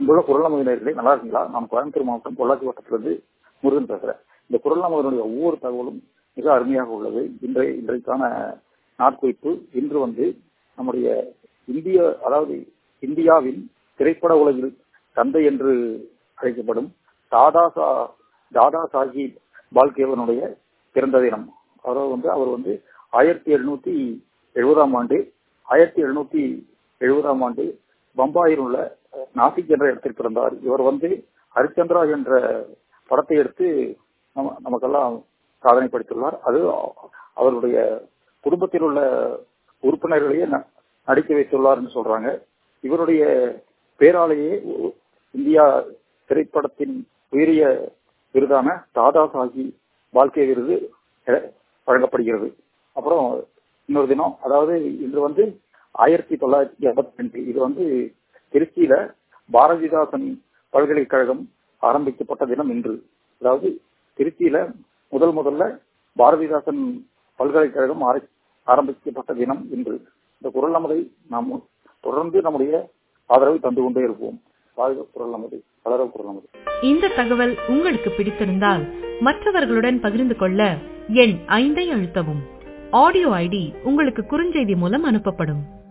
அன்புள்ள குரல் நமதினர்களே நல்லா இருக்கீங்களா நான் கோயம்புத்தூர் மாவட்டம் பொள்ளாச்சி வட்டத்திலிருந்து முருகன் பேசுறேன் இந்த குரல் நமதனுடைய ஒவ்வொரு தகவலும் மிக அருமையாக உள்ளது இன்றைய இன்றைக்கான நாட்குறிப்பு இன்று வந்து நம்முடைய இந்திய அதாவது இந்தியாவின் திரைப்பட உலகில் தந்தை என்று அழைக்கப்படும் தாதா சா தாதா சாஹிப் பால்கேவனுடைய பிறந்த தினம் அதாவது வந்து அவர் வந்து ஆயிரத்தி எழுநூத்தி எழுபதாம் ஆண்டு ஆயிரத்தி எழுநூத்தி எழுபதாம் ஆண்டு பம்பாயில் உள்ள நாசிக் என்ற இடத்தில் பிறந்தார் இவர் வந்து ஹரிச்சந்திரா என்ற படத்தை எடுத்து நம்ம நமக்கெல்லாம் சாதனை படைத்துள்ளார் அது அவருடைய குடும்பத்தில் உள்ள உறுப்பினர்களையே நடிக்க வைத்துள்ளார் சொல்றாங்க இவருடைய பேராலேயே இந்தியா திரைப்படத்தின் உயரிய விருதான தாதா சாஹி வாழ்க்கை விருது வழங்கப்படுகிறது அப்புறம் இன்னொரு தினம் அதாவது இன்று வந்து ஆயிரத்தி தொள்ளாயிரத்தி எண்பத்தி ரெண்டு இது வந்து திருச்சியில பாரதிதாசன் பல்கலைக்கழகம் ஆரம்பிக்கப்பட்ட தினம் இன்று அதாவது திருச்சியில முதல் முதல்ல பாரதிதாசன் பல்கலைக்கழகம் ஆரம்பிக்கப்பட்ட தினம் இன்று இந்த குரல் நமதை நாம் தொடர்ந்து நம்முடைய ஆதரவை தந்து கொண்டே இருப்போம் வாழ்க குரல் நமது வளர குரல் நமது இந்த தகவல் உங்களுக்கு பிடித்திருந்தால் மற்றவர்களுடன் பகிர்ந்து கொள்ள எண் ஐந்தை அழுத்தவும் ஆடியோ ஐடி உங்களுக்கு குறுஞ்செய்தி மூலம் அனுப்பப்படும்